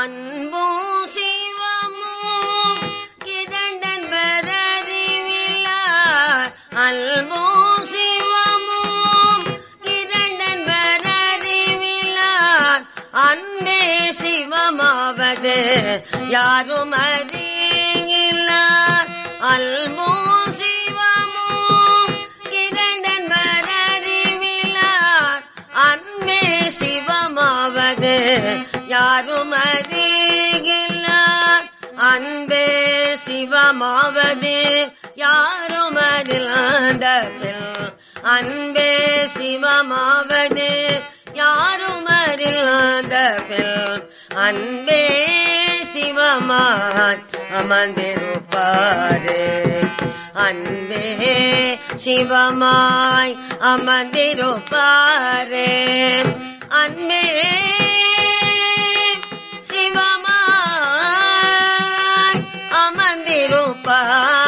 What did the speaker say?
அன்பும் சிவமும் இரண்டன்பரறிவிலார் அன்பும் சிவமும் இரண்டன்பரறிவிலார் அன்பே சிவமாவது யாரும் அறியிலார் அல்பும் சிவமும் இரண்டன்பரறிவிலார் அன்பே சிவமாவது யாரும் அறிகிலார் அன்பே சிவமாவது யாரும் அறிந்த அன்பே சிவமாவது யாரும் அறிந்த அன்பே சிவமாய் அமர்ந்திருப்பாரே அன்பே சிவமாய் அமர்ந்திருப்பாரே அன்பே சிவமாய் அமர்ந்திருப்பாரே